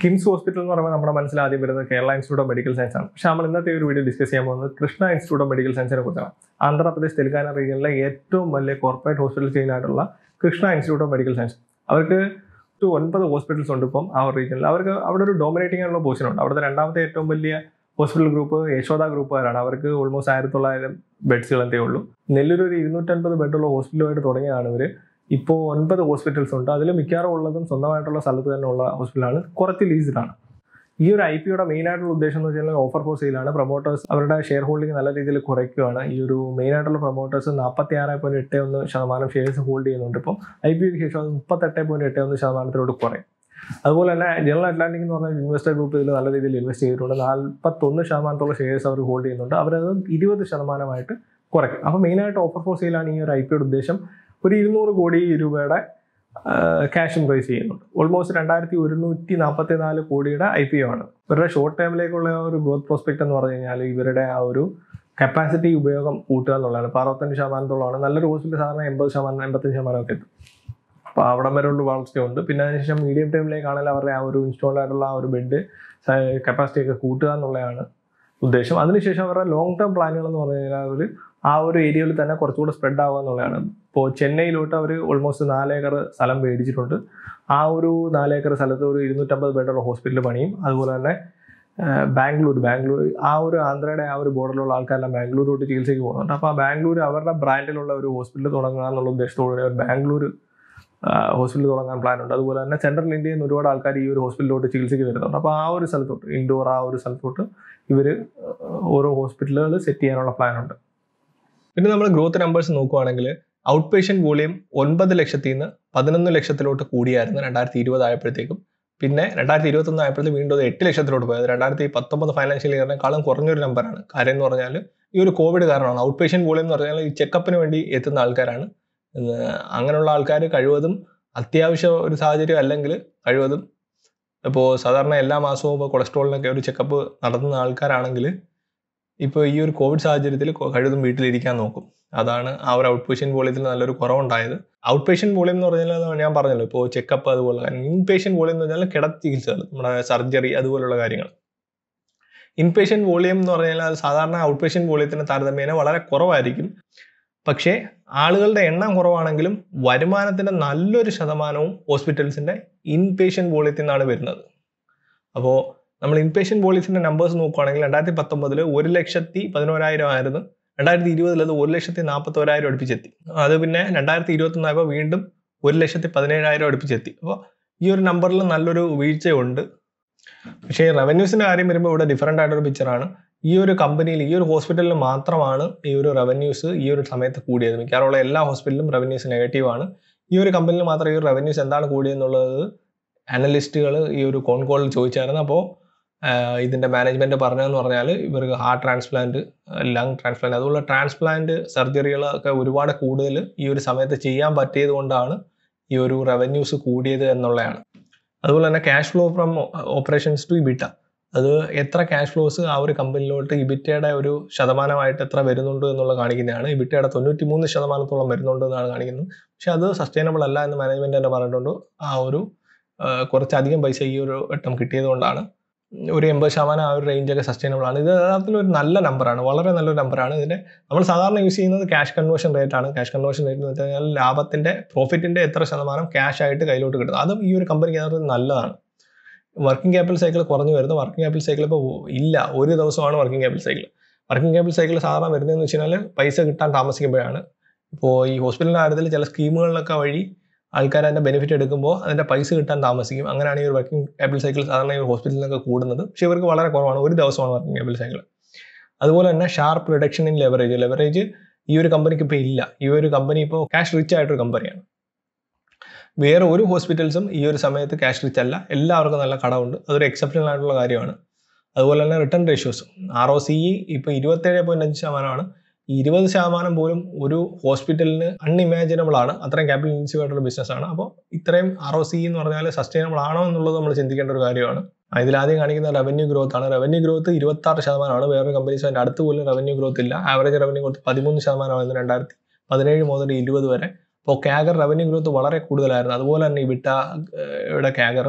KIMS hospital എന്ന് പറയുമ്പോൾ നമ്മുടെ മനസ്സിൽ ആദ്യം വരുന്നത് Kerala institute of medical science ആണ് പക്ഷേ നമ്മൾ ഇന്നത്തെ ഒരു വീഡിയോ ഡിസ്കസ് ചെയ്യാൻ പോകുന്നത് കൃഷ്ണ ഇൻസ്റ്റിറ്റ്യൂട്ട് ഓഫ് മെഡിക്കൽ സയൻസിനെ കുറിച്ചാണ് ആന്ധ്രാപ്രദേശ് തെലങ്കാന റീജിയനിലെ ഏറ്റവും വലിയ കോർപ്പറേറ്റ് ഹോസ്പിറ്റൽ ചെയിൻ ആയിട്ടുള്ള Krishna institute of medical science അവർക്ക് ഒരു ഒൻപത് ഹോസ്പിറ്റൽസ് ഉണ്ട് ഇപ്പം ആ റീജിയനിൽ അവർക്ക് അവിടെ ഒരു ഡോമിനേറ്റിംഗ് ആയിട്ടുള്ള പൊസിഷൻ ഉണ്ട് അവിടുത്തെ രണ്ടാമത്തെ ഏറ്റവും വലിയ ഹോസ്പിറ്റൽ ഗ്രൂപ്പ് യശോദ ഗ്രൂപ്പുകാരാണ് അവർക്ക് ഓൾമോസ്റ്റ് ആയിരത്തി തൊള്ളായിരം ബെഡ്സുകൾ എന്തേ ഉള്ളൂ നെല്ലൂർ ഒരു ഇരുന്നൂറ്റൻപത് ബെഡുള്ള ഹോസ്പിറ്റലുമായിട്ട് തുടങ്ങിയതാണ് ഇവർ ഇപ്പോൾ ഒൻപത് ഹോസ്പിറ്റൽസ് ഉണ്ട് അതിൽ മിക്കവാറും ഉള്ളതും സ്വന്തമായിട്ടുള്ള സ്ഥലത്ത് തന്നെ ഉള്ള ഹോസ്പിറ്റലാണ് കുറച്ച് ലീസ്ഡാണ് ഈ ഒരു ഐ പിയുടെ മെയിൻ ആയിട്ടുള്ള ഉദ്ദേശം എന്ന് വെച്ചാൽ ഓഫർ ഫോർ സെയിലാണ് പ്രൊമോട്ടേഴ്സ് അവരുടെ ഷെയർ ഹോൾഡിംഗ് നല്ല രീതിയിൽ കുറയ്ക്കുകയാണ് ഈ ഒരു മെയിൻ ആയിട്ടുള്ള പ്രൊമോട്ടേഴ്സ് നാൽപ്പത്തി ആറ് പോയിന്റ് എട്ട് ഒന്ന് ശതമാനം ഷെയർസ് ഹോൾഡ് ചെയ്യുന്നുണ്ട് ഇപ്പം ഐ പിക്ക് ശേഷം അത് മുപ്പത്തെട്ട് പോയിന്റ് എട്ട് ഒന്ന് ശതമാനത്തിലോട്ട് കുറയും അതുപോലെ തന്നെ ജനറൽ അറ്റ്ലാന്റിക് എന്ന് പറഞ്ഞ ഇൻവെസ്റ്റർ ഗ്രൂപ്പ് ഇതിൽ നല്ല രീതിയിൽ ഇൻവെസ്റ്റ് ചെയ്തിട്ടുണ്ട് നാൽപ്പത്തൊന്ന് ശതമാനത്തോളം ഷെയർസ് അവർ ഹോൾഡ് ചെയ്യുന്നുണ്ട് അവരത് ഇരുപത് ശതമാനമായിട്ട് കുറയ്ക്കും അപ്പോൾ മെയിനായിട്ട് ഓഫർ ഫോർ സെയിലാണ് ഈ ഒരു ഐ പിയുടെ ഉദ്ദേശം ഒരു ഇരുന്നൂറ് കോടി രൂപയുടെ ക്യാഷും റേസ് ചെയ്യുന്നുണ്ട് ഓൾമോസ്റ്റ് രണ്ടായിരത്തി ഒരുന്നൂറ്റി നാൽപ്പത്തി നാല് കോടിയുടെ ഐ പി ഒ ആണ് ഇവരുടെ ഷോർട്ട് ടൈമിലേക്കുള്ള ഒരു ഗ്രോത്ത് പ്രോസ്പെക്ട് എന്ന് പറഞ്ഞു കഴിഞ്ഞാൽ ഇവരുടെ ആ ഒരു കപ്പാസിറ്റി ഉപയോഗം കൂട്ടുക എന്നുള്ളതാണ് ഇപ്പോൾ അറുപത്തഞ്ച് ശതമാനത്തോളമാണ് നല്ലൊരു ഹോസ്പിറ്റൽ സാധാരണ എൺപത് ശതമാനം എൺപത്തഞ്ച് ശതമാനമൊക്കെ എത്തും അപ്പോൾ അവിടം വരെ ഉള്ള വളർച്ചയുണ്ട് പിന്നെ അതിനുശേഷം മീഡിയം ടൈമിലേക്കാണെങ്കിൽ അവരുടെ ആ ഒരു ഇൻസ്റ്റാൾഡ് ആയിട്ടുള്ള ആ ഒരു ബെഡ് കപ്പാസിറ്റി ഒക്കെ കൂട്ടുക എന്നുള്ളതാണ് ഉദ്ദേശം അതിനുശേഷം അവരുടെ ലോങ് ടേം പ്ലാനുകൾ എന്ന് പറഞ്ഞു കഴിഞ്ഞാൽ അവർ ആ ഒരു ഏരിയയിൽ തന്നെ കുറച്ചുകൂടെ സ്പ്രെഡ് ആവുക എന്നുള്ളതാണ് ഇപ്പോൾ ചെന്നൈയിലോട്ട് അവർ ഓൾമോസ്റ്റ് നാലേക്കർ സ്ഥലം മേടിച്ചിട്ടുണ്ട് ആ ഒരു നാലേക്കർ സ്ഥലത്ത് ഒരു ഇരുന്നൂറ്റമ്പത് ബെഡുള്ള ഹോസ്പിറ്റൽ പണിയും അതുപോലെ തന്നെ ബാംഗ്ലൂർ ബാംഗ്ലൂർ ആ ഒരു ആന്ധ്രയുടെ ആ ഒരു ബോർഡറിലുള്ള ആൾക്കാരെല്ലാം ബാംഗ്ലൂരോട്ട് ചികിത്സയ്ക്ക് പോകുന്നുണ്ട് അപ്പോൾ ആ ബാംഗ്ലൂർ അവരുടെ ബ്രാൻഡിലുള്ള ഒരു ഹോസ്പിറ്റൽ തുടങ്ങുക എന്നുള്ള ഉദ്ദേശത്തോടെ അവർ ബാംഗ്ലൂർ ഹോസ്പിറ്റൽ തുടങ്ങാൻ പ്ലാൻ ഉണ്ട് അതുപോലെ തന്നെ സെൻട്രൽ ഇന്ത്യയിൽ നിന്ന് ഒരുപാട് ആൾക്കാർ ഈ ഒരു ഹോസ്പിറ്റലിലോട്ട് ചികിത്സയ്ക്ക് വരുന്നുണ്ട് അപ്പോൾ ആ ഒരു സ്ഥലത്തോട്ട് ഇൻഡോർ ആ ഒരു സ്ഥലത്തോട്ട് ഇവർ ഓരോ ഹോസ്പിറ്റലുകൾ സെറ്റ് ചെയ്യാനുള്ള പ്ലാൻ ഉണ്ട് പിന്നെ നമ്മൾ ഗ്രോത്ത് നമ്പേഴ്സ് നോക്കുവാണെങ്കിൽ ഔട്ട് പേഷ്യൻറ്റ് വോളിയം ഒൻപത് ലക്ഷത്തിൽ നിന്ന് പതിനൊന്ന് ലക്ഷത്തിലോട്ട് കൂടിയായിരുന്നു രണ്ടായിരത്തി ഇരുപത് ആയപ്പോഴത്തേക്കും പിന്നെ രണ്ടായിരത്തി ഇരുപത്തൊന്ന് ആയപ്പോഴത്തേക്ക് വീണ്ടും അത് എട്ട് ലക്ഷത്തിലോട്ട് പോയത് രണ്ടായിരത്തി പത്തൊമ്പത് ഫൈനാൻഷ്യൽ ഇയറിനേക്കാളും കുറഞ്ഞൊരു നമ്പറാണ് കാര്യം എന്ന് പറഞ്ഞാൽ ഈ ഒരു കോവിഡ് കാരണമാണ് ഔട്ട് പേഷ്യൻറ്റ് വോളിയം എന്ന് പറഞ്ഞാൽ ഈ ചെക്കപ്പിന് വേണ്ടി എത്തുന്ന ആൾക്കാരാണ് അങ്ങനെയുള്ള ആൾക്കാർ കഴിവതും അത്യാവശ്യ ഒരു സാഹചര്യം അല്ലെങ്കിൽ കഴിവതും ഇപ്പോൾ സാധാരണ എല്ലാ മാസവും ഇപ്പോൾ കൊളസ്ട്രോളിനൊക്കെ ഒരു ചെക്കപ്പ് നടത്തുന്ന ആൾക്കാരാണെങ്കിൽ ഇപ്പോൾ ഈ ഒരു കോവിഡ് സാഹചര്യത്തിൽ കഴിവതും വീട്ടിലിരിക്കാൻ നോക്കും അതാണ് ആ ഒരു ഔട്ട് പേഷ്യൻറ്റ് വോളിയത്തിൽ നല്ലൊരു കുറവുണ്ടായത് ഔട്ട് പേഷ്യൻറ്റ് വോളിയം എന്ന് പറഞ്ഞാൽ ഞാൻ പറഞ്ഞല്ലോ ഇപ്പോൾ ചെക്കപ്പ് അതുപോലെ ഇൻ പേഷ്യൻറ്റ് വോളിയം എന്ന് പറഞ്ഞാൽ കിടത്തി ചികിത്സകൾ നമ്മുടെ സർജറി അതുപോലുള്ള കാര്യങ്ങൾ ഇൻ പേഷ്യൻറ്റ് വോളിയം എന്ന് പറഞ്ഞാൽ അത് സാധാരണ ഔട്ട് പേഷ്യൻറ്റ് വോളിയത്തിന് താരതമ്യേന വളരെ കുറവായിരിക്കും പക്ഷേ ആളുകളുടെ എണ്ണം കുറവാണെങ്കിലും വരുമാനത്തിൻ്റെ നല്ലൊരു ശതമാനവും ഹോസ്പിറ്റൽസിൻ്റെ ഇൻ പേഷ്യൻറ്റ് വോളിയത്തിൽ നിന്നാണ് വരുന്നത് അപ്പോൾ നമ്മൾ ഇൻ പേഷ്യൻറ്റ് വോളിയത്തിൻ്റെ നമ്പേഴ്സ് നോക്കുകയാണെങ്കിൽ രണ്ടായിരത്തി പത്തൊമ്പതിൽ ഒരു ലക്ഷത്തി പതിനോരായിരം ആയിരുന്നു രണ്ടായിരത്തി ഇരുപതിൽ അത് ഒരു ലക്ഷത്തി നാൽപ്പത്തോരായിരം അടുപ്പിച്ചെത്തി അത് പിന്നെ രണ്ടായിരത്തി ഇരുപത്തൊന്നായപ്പോൾ വീണ്ടും ഒരു ലക്ഷത്തി പതിനേഴായിരം അടുപ്പിച്ചെത്തി അപ്പോൾ ഈ ഒരു നമ്പറിൽ നല്ലൊരു വീഴ്ചയുണ്ട് പക്ഷേ റവന്യൂസിൻ്റെ കാര്യം വരുമ്പോൾ ഇവിടെ ഡിഫറെൻ്റ് ആയിട്ടൊരു പിക്ചറാണ് ഈ ഒരു കമ്പനിയിൽ ഈ ഒരു ഹോസ്പിറ്റലിൽ മാത്രമാണ് ഈ ഒരു റവന്യൂസ് ഈ ഒരു സമയത്ത് കൂടിയത് മിക്കവാറുള്ള എല്ലാ ഹോസ്പിറ്റലിലും റവന്യൂസ് നെഗറ്റീവ് ആണ് ഈ ഒരു കമ്പനിയിൽ മാത്രം ഈ ഒരു റവന്യൂസ് എന്താണ് കൂടിയെന്നുള്ളത് അനലിസ്റ്റുകൾ ഈ ഒരു കോൺ കോളിൽ ചോദിച്ചായിരുന്നു അപ്പോൾ ഇതിൻ്റെ മാനേജ്മെൻറ്റ് പറഞ്ഞതെന്ന് പറഞ്ഞാൽ ഇവർക്ക് ഹാർട്ട് ട്രാൻസ്പ്ലാന്റ് ലങ് ട്രാൻസ്പ്ലാന്റ് അതുപോലെ ട്രാൻസ്പ്ലാന്റ് സർജറികളൊക്കെ ഒരുപാട് കൂടുതൽ ഈ ഒരു സമയത്ത് ചെയ്യാൻ പറ്റിയത് കൊണ്ടാണ് ഈ ഒരു റവന്യൂസ് കൂടിയത് എന്നുള്ളതാണ് അതുപോലെ തന്നെ cash flow from operations to EBITDA അത് എത്ര ക്യാഷ് ഫ്ലോസ് ആ ഒരു കമ്പനിയിലോട്ട് ഇബിറ്റയുടെ ഒരു ശതമാനമായിട്ട് എത്ര വരുന്നുണ്ട് എന്നുള്ളത് കാണിക്കുന്നതാണ് ഇബിറ്റയുടെ തൊണ്ണൂറ്റി മൂന്ന് ശതമാനത്തോളം വരുന്നുണ്ട് എന്നാണ് കാണിക്കുന്നത് പക്ഷെ അത് സസ്റ്റൈനബിൾ അല്ല എന്ന് മാനേജ്മെന്റ് തന്നെ പറഞ്ഞിട്ടുണ്ട് ആ ഒരു കുറച്ചധികം പൈസ ഈ ഒരു വട്ടം കിട്ടിയത് കൊണ്ടാണ് ഒരു എൺപത് ശതമാനം ആ ഒരു റേഞ്ചൊക്കെ സസ്റ്റൈനബിൾ ആണ് ഇത് യഥാർത്ഥത്തിൽ ഒരു നല്ല നമ്പറാണ് വളരെ നല്ലൊരു നമ്പറാണ് ഇതിൻ്റെ നമ്മൾ സാധാരണ യൂസ് ചെയ്യുന്നത് ക്യാഷ് കൺവേർഷൻ റേറ്റ് ആണ് ക്യാഷ് കൺവേർഷൻ റേറ്റ് എന്ന് വെച്ച് കഴിഞ്ഞാൽ ലാഭത്തിൻ്റെ പ്രോഫിറ്റിൻ്റെ എത്ര ശതമാനം ക്യാഷ് ആയിട്ട് കയ്യിലോട്ട് കിട്ടുന്നത് അതും ഈ ഒരു കമ്പനിക്ക് യഥാർത്ഥത്തിൽ നല്ലതാണ് വർക്കിംഗ് ക്യാപിറ്റൽ സൈക്കിൾ കുറഞ്ഞു വരുന്നു വർക്കിംഗ് ക്യാപിറ്റൽ സൈക്കിൾ ഇപ്പോൾ ഇല്ല ഒരു ദിവസമാണ് working capital cycle working capital cycle സാധാരണ വരുന്നതെന്ന് വെച്ച് കഴിഞ്ഞാൽ പൈസ കിട്ടാൻ താമസിക്കുമ്പോഴാണ് ഇപ്പോൾ ഈ ഹോസ്പിറ്റലിൻ്റെ കാര്യത്തിൽ ചില സ്കീമുകളിലൊക്കെ വഴി ആൾക്കാർ അതിൻ്റെ ബെനിഫിറ്റ് എടുക്കുമ്പോൾ അതിൻ്റെ പൈസ കിട്ടാൻ താമസിക്കും അങ്ങനെയാണ് ഈ ഒരു വർക്കിംഗ് ക്യാപിറ്റൽ സൈക്കിൾ സാധാരണ ഈ ഹോസ്പിറ്റലിലൊക്കെ കൂടുന്നത് പക്ഷേ ഇവർക്ക് വളരെ കുറവാണ് ഒരു ദിവസമാണ് വർക്കിംഗ് ക്യാപിറ്റൽ സൈക്കിൾ അതുപോലെ തന്നെ sharp reduction in leverage leverage ഈ ഒരു കമ്പനിക്ക് ഇപ്പോൾ ഇല്ല ഈ ഒരു കമ്പനി ഇപ്പോൾ ക്യാഷ് റിച്ച് ആയിട്ടൊരു കമ്പനിയാണ് വേറെ ഒരു ഹോസ്പിറ്റൽസും ഈ ഒരു സമയത്ത് ക്യാഷ് റിച്ച് അല്ല എല്ലാവർക്കും നല്ല കടമുണ്ട് അതൊരു എക്സെപ്ഷണൽ ആയിട്ടുള്ള കാര്യമാണ് അതുപോലെ തന്നെ return ratios R O C ഇപ്പോൾ ഇരുപത്തേഴ് പോയിന്റ് അഞ്ച് ശതമാനമാണ് ഇരുപത് ശതമാനം പോലും ഒരു ഹോസ്പിറ്റലിന് അൺഇമാജിനബിൾ ആണ് അത്രയും ക്യാപിറ്റൽ ഇൻസീവ് ആയിട്ടുള്ള ബിസിനസ്സാണ് അപ്പോൾ ഇത്രയും ആർ ഒ സി എന്ന് പറഞ്ഞാൽ സസ്റ്റൈനബിൾ ആണോ എന്നുള്ളത് നമ്മൾ ചിന്തിക്കേണ്ട ഒരു കാര്യമാണ് ഇതിലാദ്യം കാണിക്കുന്ന റവന്യൂ ഗ്രോത്ത് ആണ് റവന്യൂ ഗ്രോത്ത് ഇരുപത്തി ആറ് ശതമാനമാണ് വേറൊരു കമ്പനീസ് അതിൻ്റെ അടുത്ത് പോലും റവന്യൂ ഗ്രോത്ത് ഇല്ല ആവറേജ് റവന്യൂ ഗ്രോത്ത് പതിമൂന്ന് ശതമാനമായിരുന്നു രണ്ടായിരത്തി പതിനേഴ് മുതൽ ഇരുപത് വരെ അപ്പോൾ ക്യാഗർ റവന്യൂ ഗ്രോത്ത് വളരെ കൂടുതലായിരുന്നു അതുപോലെ തന്നെ ഇവിട്ട യുടെ ക്യാഗറും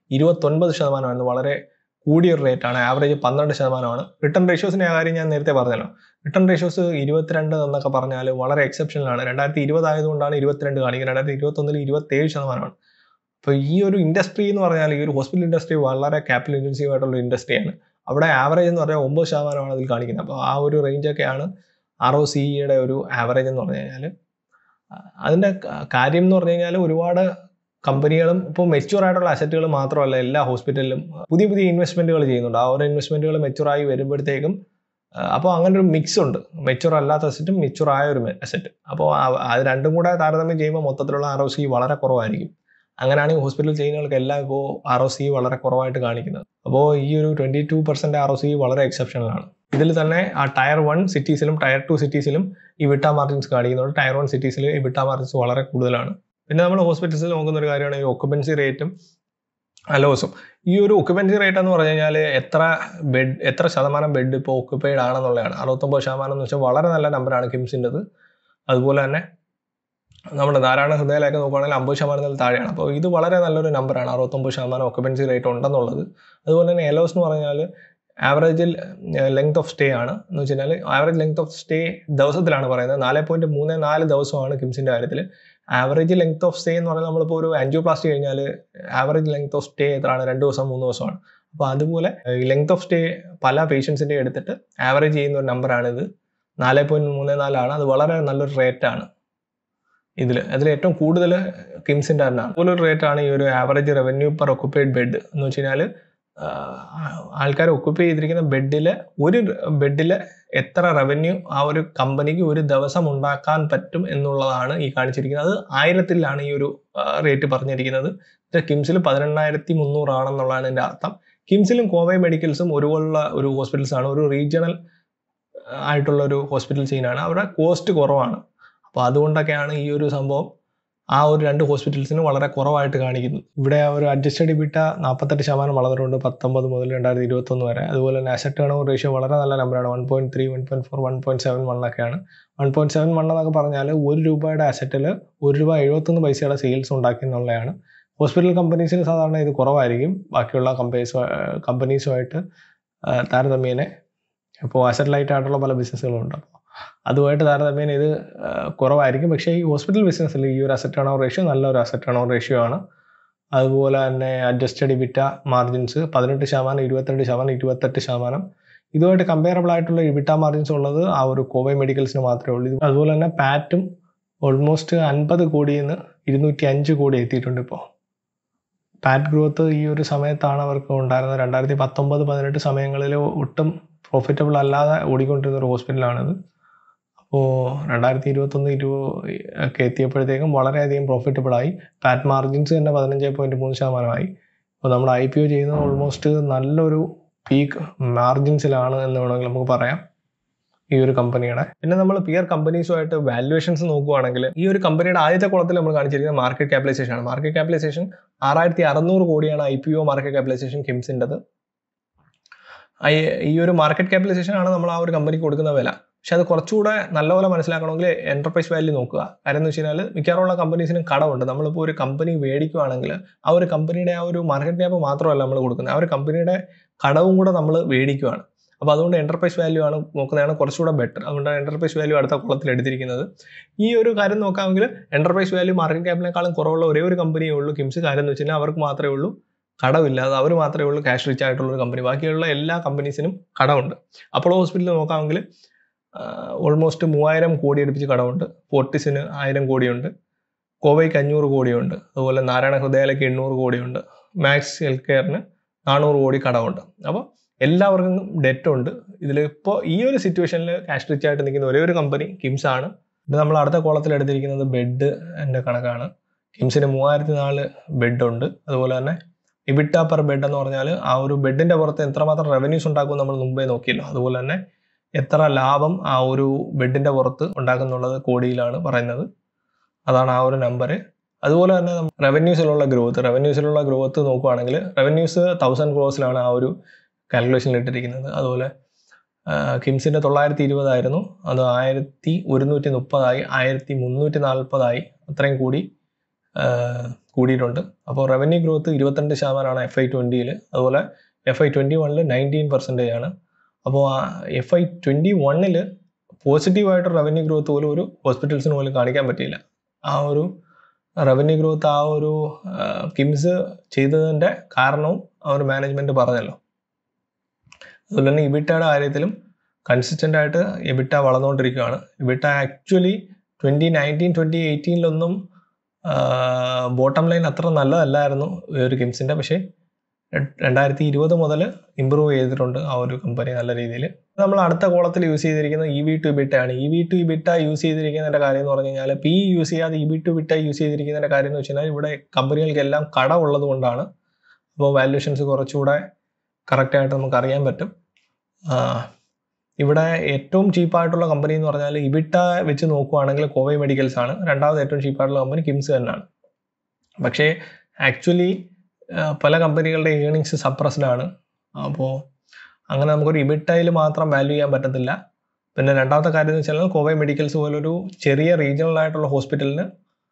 ഇരുപത്തൊൻപത് ശതമാനമാണ് വളരെ കൂടിയ ഒരു റേറ്റാണ് ആവറേജ് പന്ത്രണ്ട് ശതമാനമാണ് റിട്ടേൺ റേഷ്യോസിൻ്റെ കാര്യം ഞാൻ നേരത്തെ പറഞ്ഞല്ലോ റിട്ടേൺ റേഷ്യോസ് ഇരുപത്തിരണ്ട് എന്നൊക്കെ പറഞ്ഞാൽ വളരെ എക്സെപ്ഷണലാണ് രണ്ടായിരത്തി ഇരുപത് ആയതുകൊണ്ടാണ് ഇരുപത്തിരണ്ട് കാണിക്കുന്നത് രണ്ടായിരത്തി ഇരുപത്തൊന്നിൽ ഇരുപത്തേഴ് ശതമാനമാണ് അപ്പോൾ ഈ ഒരു ഇൻഡസ്ട്രി എന്ന് പറഞ്ഞാൽ ഈ ഒരു ഹോസ്പിറ്റൽ ഇൻഡസ്ട്രി വളരെ ക്യാപിറ്റൽ ഇൻറ്റൻസീവ് ആയിട്ടുള്ള ഇൻഡസ്ട്രിയാണ് അവിടെ ആവറേജ് എന്ന് പറഞ്ഞാൽ ഒമ്പത് ശതമാനമാണ് അതിൽ കാണിക്കുന്നത് അപ്പോൾ ആ ഒരു റേഞ്ചൊക്കെയാണ് ആർ ഒ സിയുടെ ഒരു ആവറേജ് എന്ന് പറഞ്ഞു കഴിഞ്ഞാൽ അതിൻ്റെ ക- കാര്യം എന്ന് പറഞ്ഞു കഴിഞ്ഞാൽ ഒരുപാട് കമ്പനികളും ഇപ്പോൾ മെച്യൂർ ആയിട്ടുള്ള അസറ്റുകൾ മാത്രമല്ല എല്ലാ ഹോസ്പിറ്റലിലും പുതിയ പുതിയ ഇൻവെസ്റ്റ്മെൻറ്റുകൾ ചെയ്യുന്നുണ്ട് ആ ഒരു ഇൻവെസ്റ്റ്മെൻറ്റുകൾ മെച്യൂറായി വരുമ്പോഴത്തേക്കും അപ്പോൾ അങ്ങനെ ഒരു മിക്സ് ഉണ്ട് മെച്യൂർ അല്ലാത്ത അസറ്റും മെച്യൂർ ആയ ഒരു അസറ്റ് അപ്പോൾ അത് രണ്ടും കൂടെ താരതമ്യം ചെയ്യുമ്പോൾ മൊത്തത്തിലുള്ള ആർ ഒ സി വളരെ കുറവായിരിക്കും അങ്ങനെയാണെങ്കിൽ ഹോസ്പിറ്റൽ ചെയിനുകൾക്ക് എല്ലാം ഇപ്പോൾ ആർ ഒ സി വളരെ കുറവായിട്ട് കാണിക്കുന്നത് അപ്പോൾ ഈ ഒരു twenty two percent R O C വളരെ എക്സെപ്ഷണലാണ് ഇതിൽ തന്നെ ആ ടയർ വൺ സിറ്റീസിലും ടയർ ടു സിറ്റീസിലും ഈ വിട്ട മാർജിൻസ് കാണിക്കുന്നുണ്ട് ടയർ വൺ സിറ്റീസിൽ ഈ വിട്ട മാർജിൻസ് വളരെ കൂടുതലാണ് പിന്നെ നമ്മൾ ഹോസ്പിറ്റൽസിൽ നോക്കുന്ന ഒരു കാര്യമാണ് ഈ ഒക്കുപൻസി റേറ്റും അലോസും ഈ ഒരു ഒക്കുപൻസി റേറ്റ് എന്ന് പറഞ്ഞു കഴിഞ്ഞാൽ എത്ര ബെഡ് എത്ര ശതമാനം ബെഡ് ഇപ്പോൾ ഒക്കുപ്പൈഡ് ആണെന്നുള്ളതാണ് അറുപത്തൊമ്പത് ശതമാനം എന്ന് വെച്ചാൽ വളരെ നല്ല നമ്പറാണ് കിംസിൻ്റെത് അതുപോലെ തന്നെ നമ്മുടെ ധാരാളം ഹൃദയത്തിലൊക്കെ നോക്കുകയാണെങ്കിൽ അമ്പത് ശതമാനത്തിൽ താഴെയാണ് അപ്പോൾ ഇത് വളരെ നല്ലൊരു നമ്പറാണ് അറുപത്തൊമ്പത് ശതമാനം ഒക്കുപൻസി റേറ്റ് ഉണ്ടെന്നുള്ളത് അതുപോലെ തന്നെ എലോസ് എന്ന് പറഞ്ഞാൽ ആവറേജിൽ ലെങ്ത് ഓഫ് സ്റ്റേ ആണ് എന്ന് വെച്ച് കഴിഞ്ഞാൽ ആവറേജ് ലെങ്ത് ഓഫ് സ്റ്റേ ദിവസത്തിലാണ് പറയുന്നത് നാല് പോയിന്റ് മൂന്ന് നാല് ദിവസമാണ് കിംസിൻ്റെ കാര്യത്തിൽ ആവറേജ് ലെങ്ത് ഓഫ് സ്റ്റേ എന്ന് പറഞ്ഞാൽ നമ്മളിപ്പോൾ ഒരു ആൻജിയോപ്ലാസ്റ്റി കഴിഞ്ഞാൽ ആവറേജ് ലെങ്ത് ഓഫ് സ്റ്റേ എത്രയാണ് രണ്ട് ദിവസം മൂന്ന് ദിവസമാണ് അപ്പോൾ അതുപോലെ ഈ ലെങ്ത് ഓഫ് സ്റ്റേ പല പേഷ്യൻസിൻ്റെ എടുത്തിട്ട് ആവറേജ് ചെയ്യുന്ന ഒരു നമ്പറാണിത് നാല് പോയിന്റ് മൂന്ന് നാലാണ് അത് വളരെ നല്ലൊരു റേറ്റാണ് ഇതിൽ അതിൽ ഏറ്റവും കൂടുതൽ കിംസിൻ്റെ തന്നെയാണ് അതുപോലെ ഒരു റേറ്റാണ് ഈ ഒരു average revenue per occupied bed എന്ന് വെച്ച് കഴിഞ്ഞാൽ ആൾക്കാർ ഒക്കുപ്പൈ ചെയ്തിരിക്കുന്ന ബെഡിൽ ഒരു ബെഡിൽ എത്ര റവന്യൂ ആ ഒരു കമ്പനിക്ക് ഒരു ദിവസം ഉണ്ടാക്കാൻ പറ്റും എന്നുള്ളതാണ് ഈ കാണിച്ചിരിക്കുന്നത് അത് ആയിരത്തിലാണ് ഈ ഒരു റേറ്റ് പറഞ്ഞിരിക്കുന്നത് ഇത് കിംസിൽ പതിനെണ്ണായിരത്തി മുന്നൂറാണെന്നുള്ളതാണ് എൻ്റെ അർത്ഥം കിംസിലും കോവൈ മെഡിക്കൽസും ഒരുപോലുള്ള ഒരു ഹോസ്പിറ്റൽസ് ആണ് ഒരു റീജിയണൽ ആയിട്ടുള്ള ഒരു ഹോസ്പിറ്റൽ ചെയിനാണ് അവിടെ കോസ്റ്റ് കുറവാണ് അപ്പോൾ അതുകൊണ്ടൊക്കെയാണ് ഈ ഒരു സംഭവം ആ ഒരു രണ്ട് ഹോസ്പിറ്റൽസിന് വളരെ കുറവായിട്ട് കാണിക്കുന്നത് ഇവിടെ ആ ഒരു അഡ്ജസ്റ്റഡ് ബിട്ട നാൽപ്പത്തെട്ട് ശതമാനം വളർന്നിട്ടുണ്ട് പത്തൊമ്പത് മുതൽ രണ്ടായിരത്തി ഇരുപത്തൊന്ന് വരെ അതുപോലെ തന്നെ അസറ്റ് ടേൺ റേഷ്യോ വളരെ നല്ല നമ്പറാണ് one point three one point four one point seven വണ്ണൊക്കെയാണ് വൺ പോയിന്റ് സെവൻ വൺ എന്നൊക്കെ പറഞ്ഞാൽ ഒരു രൂപയുടെ അസറ്റിൽ ഒരു രൂപ എഴുപത്തൊന്ന് പൈസയുടെ സെയിൽസ് ഉണ്ടാക്കി എന്നുള്ളതാണ് ഹോസ്പിറ്റൽ കമ്പനീസിന് സാധാരണ ഇത് കുറവായിരിക്കും ബാക്കിയുള്ള കമ്പനീസ് കമ്പനീസുമായിട്ട് താരതമ്യേന ഇപ്പോൾ അസറ്റ് ലൈറ്റ് ആയിട്ടുള്ള പല ബിസിനസ്സുകളും ഉണ്ട് അപ്പോൾ അതുമായിട്ട് താരതമ്യേന ഇത് ആ, കുറവായിരിക്കും പക്ഷേ ഈ ഹോസ്പിറ്റൽ ബിസിനസ്സിൽ ഈ ഒരു അസറ്റ് ടേൺ റേഷ്യോ നല്ലൊരു അസറ്റ് ടേൺ റേഷ്യോ ആണ് അതുപോലെ തന്നെ അഡ്ജസ്റ്റഡ് ഇബിറ്റ മാർജിൻസ് പതിനെട്ട് ശതമാനം ഇരുപത്തിരണ്ട് ശതമാനം ഇരുപത്തെട്ട് ശതമാനം ഇതുമായിട്ട് കമ്പയറബിൾ ആയിട്ടുള്ള ഇബിറ്റ മാർജിൻസ് ഉള്ളത് ആ ഒരു കോവൈ മെഡിക്കൽസിന് മാത്രമേ ഉള്ളൂ ഇത് അതുപോലെ തന്നെ പാറ്റും ഓൾമോസ്റ്റ് അൻപത് കോടിയിൽ നിന്ന് ഇരുന്നൂറ്റി അഞ്ച് കോടി എത്തിയിട്ടുണ്ട് ഇപ്പോൾ പാറ്റ് ഗ്രോത്ത് ഈ ഒരു സമയത്താണ് അവർക്ക് ഉണ്ടായിരുന്നത് രണ്ടായിരത്തി പത്തൊമ്പത് പതിനെട്ട് സമയങ്ങളിൽ ഒട്ടും പ്രോഫിറ്റബിൾ അല്ലാതെ ഓടിക്കൊണ്ടിരുന്ന ഒരു ഹോസ്പിറ്റലാണിത് അപ്പോൾ രണ്ടായിരത്തി ഇരുപത്തൊന്ന് ഇരുപത് ഒക്കെ എത്തിയപ്പോഴത്തേക്കും വളരെയധികം പ്രോഫിറ്റബിൾ ആയി പാറ്റ് മാർജിൻസ് തന്നെ പതിനഞ്ച് പോയിന്റ് മൂന്ന് ശതമാനമായി അപ്പോൾ നമ്മൾ ഐ പി ഒ ചെയ്യുന്നത് ഓൾമോസ്റ്റ് നല്ലൊരു പീക്ക് മാർജിൻസിലാണ് എന്ന് വേണമെങ്കിൽ നമുക്ക് പറയാം ഈ ഒരു കമ്പനിയുടെ പിന്നെ നമ്മൾ പിയർ കമ്പനീസുമായിട്ട് വാല്യുവേഷൻസ് നോക്കുവാണെങ്കിൽ ഈ ഒരു കമ്പനിയുടെ ആദ്യത്തെ കുളത്തിൽ നമ്മൾ കാണിച്ചിരിക്കുന്നത് മാർക്കറ്റ് ക്യാപിറ്റലൈസേഷൻ ആണ് മാർക്കറ്റ് ക്യാപിറ്റലൈസേഷൻ ആറായിരത്തി അറുന്നൂറ് കോടിയാണ് I P O market capitalisation കിംസിൻ്റെത് ഈ ഒരു മാർക്കറ്റ് ക്യാപിറ്റലൈസേഷൻ ആണ് നമ്മൾ ആ ഒരു കമ്പനിക്ക് കൊടുക്കുന്ന വില പക്ഷെ അത് കുറച്ചുകൂടെ നല്ലപോലെ മനസ്സിലാക്കണമെങ്കിൽ എന്റർപ്രൈസ് വാല്യൂ നോക്കുക കാര്യം എന്ന് വെച്ച് കഴിഞ്ഞാൽ മിക്കവാറുള്ള കമ്പനീസിനും കടമുണ്ട് നമ്മളിപ്പോൾ ഒരു കമ്പനി മേടിക്കുകയാണെങ്കിൽ ആ ഒരു കമ്പനിയുടെ ആ ഒരു മാർക്കറ്റ് ക്യാപ്പ് മാത്രമല്ല നമ്മൾ കൊടുക്കുന്നത് ആ ഒരു കമ്പനിയുടെ കടവും കൂടെ നമ്മൾ മേടിക്കുകയാണ് അപ്പോൾ അതുകൊണ്ട് എന്റർപ്രൈസ് വാല്യൂ ആണ് നോക്കുന്നതാണ് കുറച്ചുകൂടെ ബെറ്റർ അതുകൊണ്ടാണ് എന്റർപ്രൈസ് വാല്യൂ അടുത്ത കുളത്തിൽ എടുത്തിരിക്കുന്നത് ഈ ഒരു കാര്യം നോക്കാമെങ്കിൽ എന്റർപ്രൈസ് വാല്യൂ മാർക്കറ്റ് ക്യാപ്പിനേക്കാളും കുറവുള്ള ഒരേ ഒരു കമ്പനിയേ ഉള്ളൂ കിംസ് കാര്യം എന്ന് വെച്ച് കഴിഞ്ഞാൽ അവർക്ക് മാത്രമേ ഉള്ളൂ കടമില്ലാതെ അവർ മാത്രമേ ഉള്ളൂ ക്യാഷ് റിച്ച് ആയിട്ടുള്ള ഒരു കമ്പനി ബാക്കിയുള്ള എല്ലാ കമ്പനീസിനും കടമുണ്ട് അപ്പോളോ ഹോസ്പിറ്റലിൽ നോക്കാമെങ്കിൽ ഓൾമോസ്റ്റ് മൂവായിരം കോടി അടുപ്പിച്ച് കടമുണ്ട് ഫോർട്ടിസിന് ആയിരം കോടിയുണ്ട് കോവയ്ക്ക് അഞ്ഞൂറ് കോടിയുണ്ട് അതുപോലെ നാരായണ ഹൃദയാലയ്ക്ക് എണ്ണൂറ് കോടിയുണ്ട് മാക്സ് ഹെൽത്ത് കെയറിന് നാനൂറ് കോടി കടമുണ്ട് അപ്പോൾ എല്ലാവർക്കും ഡെറ്റ് ഉണ്ട് ഇതിൽ ഇപ്പോൾ ഈ ഒരു സിറ്റുവേഷനിൽ ക്യാഷ് റിച്ച് ആയിട്ട് നിൽക്കുന്ന ഒരേ ഒരു കമ്പനി കിംസ് ആണ് ഇത് നമ്മൾ അടുത്ത കോളത്തിൽ എടുത്തിരിക്കുന്നത് ബെഡ് എൻ്റെ കണക്കാണ് കിംസിന് മൂവായിരത്തി നാല് ബെഡ് ഉണ്ട് അതുപോലെ തന്നെ ഇബിട്ട പെർ ബെഡ് എന്ന് പറഞ്ഞാൽ ആ ഒരു ബെഡിന്റെ പുറത്ത് എത്രമാത്രം റവന്യൂസ് ഉണ്ടാക്കും നമ്മൾ മുമ്പേ നോക്കിയല്ലോ അതുപോലെ തന്നെ എത്ര ലാഭം ആ ഒരു ബെഡിന്റെ പുറത്ത് ഉണ്ടാക്കുന്നുള്ളത് കോടിയിലാണ് പറയുന്നത് അതാണ് ആ ഒരു നമ്പർ അതുപോലെ തന്നെ റവന്യൂസിലുള്ള ഗ്രോത്ത് റവന്യൂസിലുള്ള ഗ്രോത്ത് നോക്കുവാണെങ്കിൽ റവന്യൂസ് തൗസൻഡ് ക്രോസിലാണ് ആ ഒരു കാൽക്കുലേഷനിൽ ഇട്ടിരിക്കുന്നത് അതുപോലെ കിംസിന്റെ തൊള്ളായിരത്തി ഇരുപതായിരുന്നു അത് ആയിരത്തി ഒരുന്നൂറ്റി മുപ്പതായി ആയിരത്തി മുന്നൂറ്റി നാൽപ്പതായി അത്രയും കൂടി കൂടിയിട്ടുണ്ട് അപ്പോൾ റവന്യൂ ഗ്രോത്ത് ഇരുപത്തിരണ്ട് ശതമാനമാണ് എഫ് ഐ ട്വൻറ്റിയിൽ അതുപോലെ എഫ് ഐ ട്വൻറ്റി വണ്ണിൽ നയൻറ്റീൻ പെർസെൻറ്റേജ് ആണ് അപ്പോൾ എഫ് ഐ ട്വൻറ്റി വണ്ണിൽ പോസിറ്റീവായിട്ട് റവന്യൂ ഗ്രോത്ത് പോലും ഒരു ഹോസ്പിറ്റൽസിന് പോലും കാണിക്കാൻ പറ്റിയില്ല ആ ഒരു റവന്യൂ ഗ്രോത്ത് ആ ഒരു ആ, കിംസ് ചെയ്തതിൻ്റെ കാരണവും ആ ഒരു മാനേജ്മെൻറ്റ് പറഞ്ഞല്ലോ അതുപോലെ തന്നെ ഇബിട്ടയുടെ കാര്യത്തിലും കൺസിസ്റ്റൻ്റ് ആയിട്ട് എബിട്ട വളർന്നുകൊണ്ടിരിക്കുകയാണ് EBITDA actually twenty nineteen twenty എയ്റ്റീനിലൊന്നും ബോട്ടം ലൈൻ അത്ര നല്ലതല്ലായിരുന്നു ഈ ഒരു കിംസിൻ്റെ പക്ഷേ ര- രണ്ടായിരത്തി ഇരുപത് മുതൽ ഇമ്പ്രൂവ് ചെയ്തിട്ടുണ്ട് ആ ഒരു കമ്പനി നല്ല രീതിയിൽ നമ്മൾ അടുത്ത കോളത്തിൽ യൂസ് ചെയ്തിരിക്കുന്നത് ഇ വി ടു ബിട്ട ആണ് E V to EBITDA use ചെയ്തിരിക്കുന്നതിൻ്റെ കാര്യം എന്ന് പറഞ്ഞു കഴിഞ്ഞാൽ പി യൂസ് ചെയ്യാതെ E V to EBITDA use ചെയ്തിരിക്കുന്നതിൻ്റെ കാര്യം എന്ന് വെച്ച് കഴിഞ്ഞാൽ ഇവിടെ കമ്പനികൾക്കെല്ലാം കട ഉള്ളത് കൊണ്ടാണ് അപ്പോൾ വാല്യൂഷൻസ് കുറച്ചുകൂടെ കറക്റ്റായിട്ട് നമുക്ക് അറിയാൻ പറ്റും ആ, ഇവിടെ ഏറ്റവും ചീപ്പായിട്ടുള്ള കമ്പനി എന്ന് പറഞ്ഞാൽ ഇബിട്ട വെച്ച് നോക്കുവാണെങ്കിൽ കോവൈ മെഡിക്കൽസ് ആണ് രണ്ടാമത് ഏറ്റവും ചീപ്പായിട്ടുള്ള കമ്പനി കിംസ് തന്നെയാണ് പക്ഷേ ആക്ച്വലി പല കമ്പനികളുടെ ഏണിങ്സ് സപ്രസ്ഡ് ആണ് അപ്പോൾ അങ്ങനെ നമുക്കൊരു ഇബിട്ടയിൽ മാത്രം വാല്യൂ ചെയ്യാൻ പറ്റത്തില്ല പിന്നെ രണ്ടാമത്തെ കാര്യം എന്ന് വെച്ചാൽ കോവൈ മെഡിക്കൽസ് പോലൊരു ചെറിയ റീജിയണൽ ആയിട്ടുള്ള ഹോസ്പിറ്റലിന്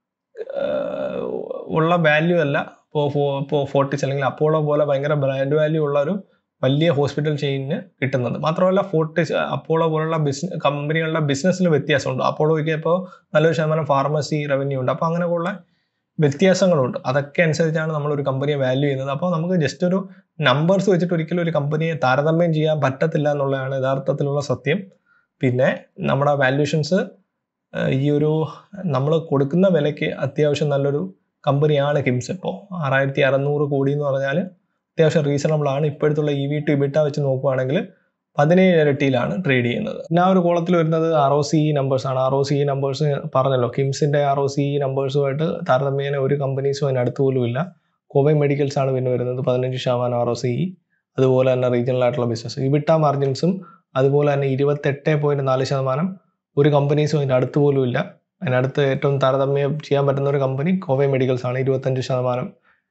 ഉള്ള വാല്യൂ അല്ല ഇപ്പോൾ ഇപ്പോൾ ഫോർട്ടിസ് അല്ലെങ്കിൽ അപ്പോളോ പോലെ ഭയങ്കര ബ്രാൻഡ് വാല്യൂ ഉള്ള ഒരു വലിയ ഹോസ്പിറ്റൽ ചെയിനിന് കിട്ടുന്നത് മാത്രമല്ല ഫോർട്ടിസ് അപ്പോളോ പോലുള്ള ബിസിനസ് കമ്പനികളുടെ ബിസിനസ്സിൽ വ്യത്യാസമുണ്ട് അപ്പോളോയ്ക്ക് ഇപ്പോൾ നല്ലൊരു ശതമാനം ഫാർമസി റവന്യൂ ഉണ്ട് അപ്പോൾ അങ്ങനെയുള്ള വ്യത്യാസങ്ങളുണ്ട് അതൊക്കെ അനുസരിച്ചാണ് നമ്മളൊരു കമ്പനിയെ വാല്യൂ ചെയ്യുന്നത് അപ്പോൾ നമുക്ക് ജസ്റ്റ് ഒരു നമ്പേഴ്സ് വെച്ചിട്ട് ഒരിക്കലും ഒരു കമ്പനിയെ താരതമ്യം ചെയ്യാൻ പറ്റത്തില്ല എന്നുള്ളതാണ് യഥാർത്ഥത്തിലുള്ള സത്യം പിന്നെ നമ്മുടെ വാല്യൂഷൻസ് ഈ ഒരു നമ്മൾ കൊടുക്കുന്ന വിലയ്ക്ക് അത്യാവശ്യം നല്ലൊരു കമ്പനിയാണ് കിംസ് ഇപ്പോൾ ആറായിരത്തി അറുന്നൂറ് കോടി എന്ന് പറഞ്ഞാൽ അത്യാവശ്യം റീസണബിൾ ആണ് ഇപ്പോഴത്തുള്ള ഇ വി ടു ഇബിട്ട വെച്ച് നോക്കുവാണെങ്കിൽ പതിനേഴ് ഇരട്ടിയിലാണ് ട്രേഡ് ചെയ്യുന്നത് പിന്നെ ആ ഒരു കോളത്തിൽ വരുന്നത് ആർ ഒ സി നമ്പേഴ്സ് ആണ് ആർ ഒ സി നമ്പേഴ്സ് പറഞ്ഞല്ലോ കിംസിന്റെ ആർ ഒ സി നമ്പേഴ്സുമായിട്ട് താരതമ്യേന ഒരു കമ്പനീസും അതിനടുത്ത് പോലും ഇല്ല കോവൈ മെഡിക്കൽസ് ആണ് പിന്നെ വരുന്നത് പതിനഞ്ച് ശതമാനം ആർ ഒ സി അതുപോലെ തന്നെ റീജിയണൽ ആയിട്ടുള്ള ബിസിനസ് ഇബിട്ട മാർജിൻസും അതുപോലെ തന്നെ ഇരുപത്തെട്ട് പോയിന്റ് നാല് ശതമാനം ഒരു കമ്പനീസും അതിൻ്റെ അടുത്ത് പോലും ഇല്ല അതിനടുത്ത് ഏറ്റവും താരതമ്യം ചെയ്യാൻ പറ്റുന്ന ഒരു കമ്പനി കോവൈ മെഡിക്കൽസ് ആണ് ഇരുപത്തഞ്ച് ശതമാനം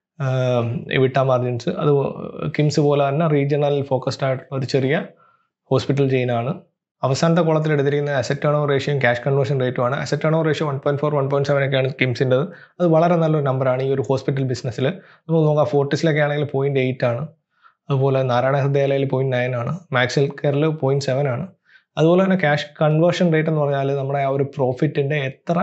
ഇവിട്ട മാർജിൻസ് അത് കിംസ് പോലെ തന്നെ റീജിയണൽ ഫോക്കസ്ഡ് ആയിട്ടുള്ള ഒരു ചെറിയ ഹോസ്പിറ്റൽ ചെയിനാണ് അവസാനത്തെ കോളത്തിൽ എടുത്തിരിക്കുന്ന അസറ്റ് ടേൺ ഓവർ റേഷ്യോയും ക്യാഷ് കൺവേർഷൻ റേറ്റുമാണ് asset turn over ratio one point four one point seven ഒക്കെയാണ് കിംസിൻ്റെ അത് വളരെ നല്ലൊരു നമ്പറാണ് ഈ ഒരു ഹോസ്പിറ്റൽ ബിസിനസ്സിൽ നമുക്ക് നോക്കാം ഫോർട്ടിസിലൊക്കെ ആണെങ്കിൽ പോയിന്റ് എയ്റ്റ് ആണ് അതുപോലെ നാരായണ ഹൃദയാലയിൽ പോയിന്റ് നയൻ ആണ് മാക്സ് ഹെൽത്ത് കെയറിൽ പോയിന്റ് സെവൻ ആണ് അതുപോലെ തന്നെ ക്യാഷ് കൺവേർഷൻ റേറ്റ് എന്ന് പറഞ്ഞാൽ നമ്മുടെ ആ ഒരു പ്രോഫിറ്റിൻ്റെ എത്ര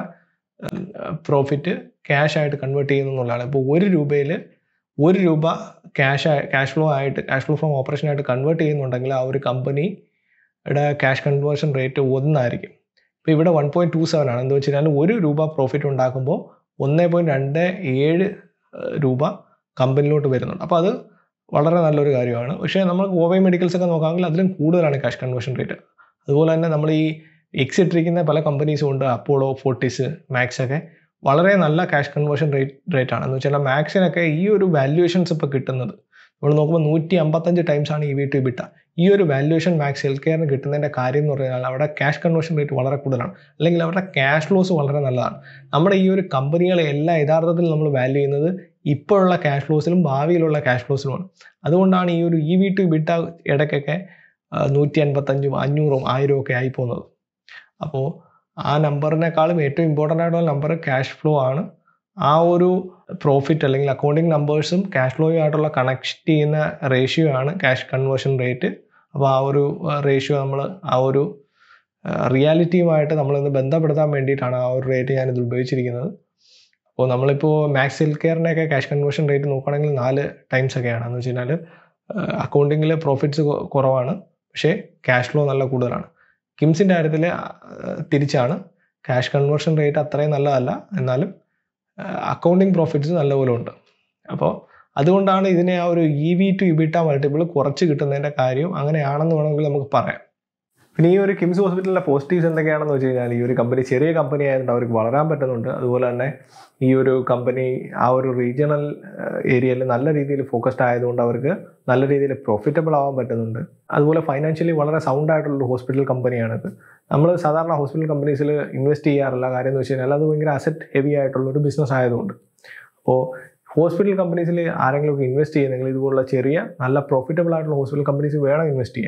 പ്രോഫിറ്റ് ക്യാഷ് ആയിട്ട് കൺവേർട്ട് ചെയ്യുന്നു എന്നുള്ളതാണ് ഇപ്പോൾ ഒരു രൂപയിൽ ഒരു രൂപ ക്യാഷ് ക്യാഷ് ഫ്ലോ ആയിട്ട് ക്യാഷ് ഫ്ലോ ഫ്രോം ഓപ്പറേഷൻ ആയിട്ട് കൺവേർട്ട് ചെയ്യുന്നുണ്ടെങ്കിൽ ആ ഒരു കമ്പനിയുടെ ക്യാഷ് കൺവേർഷൻ റേറ്റ് ഒന്നായിരിക്കും ഇപ്പോൾ ഇവിടെ വൺ പോയിന്റ് ടു സെവൻ ആണ് എന്താ വെച്ച് കഴിഞ്ഞാൽ ഒരു രൂപ പ്രോഫിറ്റ് ഉണ്ടാക്കുമ്പോൾ ഒന്ന് പോയിന്റ് രണ്ട് ഏഴ് രൂപ കമ്പനിയിലോട്ട് വരുന്നുണ്ട് അപ്പോൾ അത് വളരെ നല്ലൊരു കാര്യമാണ് പക്ഷേ നമ്മൾ ഗോവൈ മെഡിക്കൽസ് ഒക്കെ നോക്കാമെങ്കിൽ അതിലും കൂടുതലാണ് ക്യാഷ് കൺവേർഷൻ റേറ്റ് അതുപോലെ തന്നെ നമ്മൾ ഈ എക്സ് ഇട്ടിരിക്കുന്ന പല കമ്പനീസും ഉണ്ട് അപ്പോളോ ഫോർട്ടിസ് മാക്സ് ഒക്കെ വളരെ നല്ല ക്യാഷ് കൺവേർഷൻ റേറ്റ് റേറ്റ് ആണ് എന്ന് വെച്ചാൽ മാക്സിനൊക്കെ ഈ ഒരു വാല്യുവേഷൻസ് ഇപ്പോൾ കിട്ടുന്നത് നമ്മൾ നോക്കുമ്പോൾ നൂറ്റി അമ്പത്തഞ്ച് ടൈംസ് ആണ് ഈ വി ടു ബിട്ട ഈ ഒരു വാല്യുവേഷൻ മാക്സ് ഹെൽത്ത് കെയറിന് കിട്ടുന്നതിൻ്റെ കാര്യം എന്ന് പറഞ്ഞാൽ അവിടെ ക്യാഷ് കൺവേർഷൻ റേറ്റ് വളരെ കൂടുതലാണ് അല്ലെങ്കിൽ അവരുടെ ക്യാഷ് ഫ്ലോസ് വളരെ നല്ലതാണ് നമ്മുടെ ഈ ഒരു കമ്പനികളെ എല്ലാം യഥാർത്ഥത്തിൽ നമ്മൾ വാല്യൂ ചെയ്യുന്നത് ഇപ്പോഴുള്ള ക്യാഷ് ഫ്ലോസിലും ഭാവിയിലുള്ള ക്യാഷ് ഫ്ലോസിലുമാണ് അതുകൊണ്ടാണ് ഈ ഒരു ഇ വി ടു ബിട്ട ഇടയ്ക്കൊക്കെ നൂറ്റി അൻപത്തഞ്ചും അഞ്ഞൂറും ആയിരവും ഒക്കെ ആയി പോകുന്നത് അപ്പോൾ ആ നമ്പറിനേക്കാളും ഏറ്റവും ഇമ്പോർട്ടൻ്റ് ആയിട്ടുള്ള നമ്പർ ക്യാഷ് ഫ്ലോ ആണ് ആ ഒരു പ്രോഫിറ്റ് അല്ലെങ്കിൽ അക്കൗണ്ടിങ് നമ്പേഴ്സും ക്യാഷ് ഫ്ലോയും ആയിട്ടുള്ള കണക്ട് ചെയ്യുന്ന റേഷ്യോ ആണ് ക്യാഷ് കൺവേർഷൻ റേറ്റ് അപ്പോൾ ആ ഒരു റേഷ്യോ നമ്മൾ ആ ഒരു റിയാലിറ്റിയുമായിട്ട് നമ്മളിന്ന് ബന്ധപ്പെടുത്താൻ വേണ്ടിയിട്ടാണ് ആ ഒരു റേറ്റ് ഞാനിത് ഉപയോഗിച്ചിരിക്കുന്നത് അപ്പോൾ നമ്മളിപ്പോൾ മാക്സ് ഹെൽത്ത് കെയറിൻ്റെയൊക്കെ ക്യാഷ് കൺവേർഷൻ റേറ്റ് നോക്കുകയാണെങ്കിൽ നാല് ടൈംസ് ഒക്കെയാണ് എന്ന് വെച്ച് കഴിഞ്ഞാൽ അക്കൗണ്ടിങ്ങിൽ പ്രോഫിറ്റ്സ് കുറവാണ് പക്ഷേ ക്യാഷ് ഫ്ലോ നല്ല കൂടുതലാണ് കിംസിൻ്റെ കാര്യത്തിൽ തിരിച്ചാണ് ക്യാഷ് കൺവേർഷൻ റേറ്റ് അത്രയും നല്ലതല്ല എന്നാലും അക്കൗണ്ടിങ് പ്രോഫിറ്റ്സ് നല്ലപോലെ ഉണ്ട് അപ്പോൾ അതുകൊണ്ടാണ് ഇതിനെ ആ ഒരു E V to EBITDA multiple കുറച്ച് കിട്ടുന്നതിൻ്റെ കാര്യം അങ്ങനെയാണെന്ന് വേണമെങ്കിൽ നമുക്ക് പറയാം പിന്നെ ഈ ഒരു കിംസ് ഹോസ്പിറ്റലിലെ പോസിറ്റീവ്സ് എന്തൊക്കെയാണെന്ന് വെച്ച് കഴിഞ്ഞാൽ ഈ ഒരു കമ്പനി ചെറിയ കമ്പനി ആയതുകൊണ്ട് അവർക്ക് വളരാൻ പറ്റുന്നുണ്ട് അതുപോലെ തന്നെ ഈ ഒരു കമ്പനി ആ ഒരു റീജിയണൽ ഏരിയയിൽ നല്ല രീതിയിൽ ഫോക്കസ്ഡ് ആയതുകൊണ്ട് അവർക്ക് നല്ല രീതിയിൽ പ്രോഫിറ്റബിൾ ആവാൻ പറ്റുന്നുണ്ട് അതുപോലെ ഫൈനാൻഷ്യലി വളരെ സൗണ്ട് ആയിട്ടുള്ള ഹോസ്പിറ്റൽ കമ്പനിയാണിത് നമ്മൾ സാധാരണ ഹോസ്പിറ്റൽ കമ്പനീസിൽ ഇൻവെസ്റ്റ് ചെയ്യാറില്ല കാര്യം എന്ന് വെച്ച് കഴിഞ്ഞാൽ അത് ഭയങ്കര അസറ്റ് ഹെവി ആയിട്ടുള്ള ഒരു ബിസിനസ് ആയതുകൊണ്ട് അപ്പോൾ ഹോസ്പിറ്റൽ കമ്പനീസിൽ ആരെങ്കിലും ഒക്കെ ഇൻവെസ്റ്റ് ചെയ്യുന്നെങ്കിൽ ഇതുപോലുള്ള ചെറിയ നല്ല പ്രോഫിറ്റബിൾ ആയിട്ടുള്ള ഹോസ്പിറ്റൽ കമ്പനീസ് വേണം ഇൻവെസ്റ്റ് ചെയ്യാൻ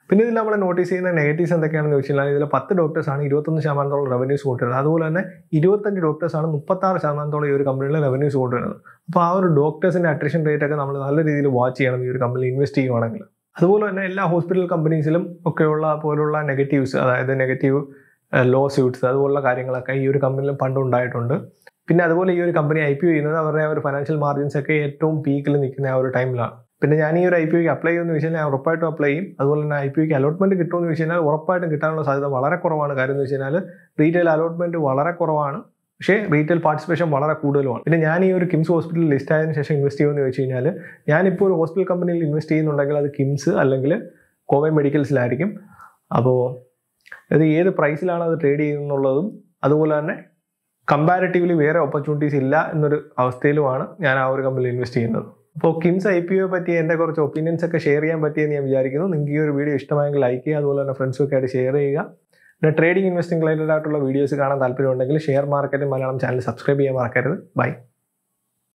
പിന്നെ ഇതിൽ നമ്മൾ നോട്ടീസ് ചെയ്യുന്ന നെഗറ്റീവ്സ് എന്തൊക്കെയാണെന്ന് ചോദിച്ചാൽ ഇതിൽ പത്ത് ഡോക്ടേഴ്സാണ് ഇരുപത്തൊന്ന് ശതമാനത്തോളം റവന്യൂസ് കൊണ്ടുവരുന്നത് അതുപോലെ തന്നെ ഇരുപത്തഞ്ച് ഡോക്ടേഴ്സാണ് മുപ്പത്താറ് ശതമാനത്തോളം ഈ ഒരു കമ്പനിയിലെ റവന്യൂസ് കൊണ്ടുവരുന്നത് അപ്പോൾ ആ ഒരു ഡോക്ടേഴ്സിൻ്റെ അട്രിഷൻ റേറ്റ് ഒക്കെ നമ്മൾ നല്ല രീതിയിൽ വാച്ച് ചെയ്യണം ഈ ഒരു കമ്പനിയിൽ ഇൻവെസ്റ്റ് ചെയ്യുവാണെങ്കിൽ അതുപോലെ തന്നെ എല്ലാ ഹോസ്പിറ്റൽ കമ്പനീസിലും ഒക്കെയുള്ള പോലുള്ള നെഗറ്റീവ്സ് അതായത് നെഗറ്റീവ് ലോ സ്യൂട്ട്സ് അതുപോലുള്ള കാര്യങ്ങളൊക്കെ ഈ ഒരു കമ്പനിയിലും പണ്ടുണ്ടായിട്ടുണ്ട് പിന്നെ അതുപോലെ ഈ ഒരു കമ്പനി ഐ പി ഒ ചെയ്യുന്നത് അവരുടെ ആ ഒരു ഫൈനാൻഷ്യൽ മാർജിൻസ് ഒക്കെ ഏറ്റവും പീക്കിൽ നിൽക്കുന്ന ആ ഒരു ടൈമിലാണ് പിന്നെ ഞാൻ ഈ ഒരു ഐ പി ഒക്ക് അപ്ലൈ ചെയ്യുമെന്ന് വെച്ച് കഴിഞ്ഞാൽ ഉറപ്പായിട്ടും അപ്ലൈ ചെയ്യും അതുപോലെ തന്നെ ഐ പി ഒക്ക് അലോട്ട്മെന്റ് കിട്ടുമെന്ന് വെച്ച് കഴിഞ്ഞാൽ ഉറപ്പായിട്ടും കിട്ടാനുള്ള സാധ്യത വളരെ കുറവാണ് കാര്യം എന്ന് വെച്ച് കഴിഞ്ഞാൽ റീറ്റെയിൽ അലോട്ട്മെന്റ് വളരെ കുറവാണ് പക്ഷേ റീറ്റെയിൽ പാർട്ടിസിപ്പേഷൻ വളരെ കൂടുതലുമാണ് പിന്നെ ഞാൻ ഈ ഒരു കിംസ് ഹോസ്പിറ്റലിൽ ലിസ്റ്റ് ആയതിനു ശേഷം ഇൻവെസ്റ്റ് ചെയ്യുമെന്ന് വെച്ച് കഴിഞ്ഞാൽ ഞാനിപ്പോൾ ഒരു ഹോസ്പിറ്റൽ കമ്പനിയിൽ ഇൻവെസ്റ്റ് ചെയ്യുന്നുണ്ടെങ്കിൽ അത് കിംസ് അല്ലെങ്കിൽ കോവൈ മെഡിക്കൽസിലായിരിക്കും അപ്പോൾ അത് ഏത് പ്രൈസിലാണ് അത് ട്രേഡ് ചെയ്യുന്നുള്ളതും അതുപോലെ തന്നെ കമ്പാരിറ്റീവ്ലി വേറെ ഓപ്പർച്യൂണിറ്റീസ് ഇല്ല എന്നൊരു അവസ്ഥയിലുമാണ് ഞാൻ ആ ഒരു കമ്പനിയിൽ ഇൻവെസ്റ്റ് ചെയ്യുന്നത് അപ്പോൾ കിംസ് ഐ പി ഒ പറ്റി എൻ്റെ കുറച്ച് ഒപ്പീനിയൻസ് ഒക്കെ ഷെയർ ചെയ്യാൻ പറ്റിയെന്ന് ഞാൻ വിചാരിക്കുന്നു നിങ്ങൾക്ക് ഈ ഒരു വീഡിയോ ഇഷ്ടമായെങ്കിൽ ലൈക്ക് ചെയ്യുക അതുപോലെ തന്നെ ഫ്രണ്ട്സൊക്കെ ആയിട്ട് ഷെയർ ചെയ്യുക പിന്നെ ട്രേഡിംഗ് ഇൻവെസ്റ്റിംഗ് റിലേറ്റഡ് ആയിട്ടുള്ള വീഡിയോസ് കാണാൻ താല്പര്യമുണ്ടെങ്കിൽ share market Malayalam channel subscribe ചെയ്യാൻ മറക്കരുത് ബൈ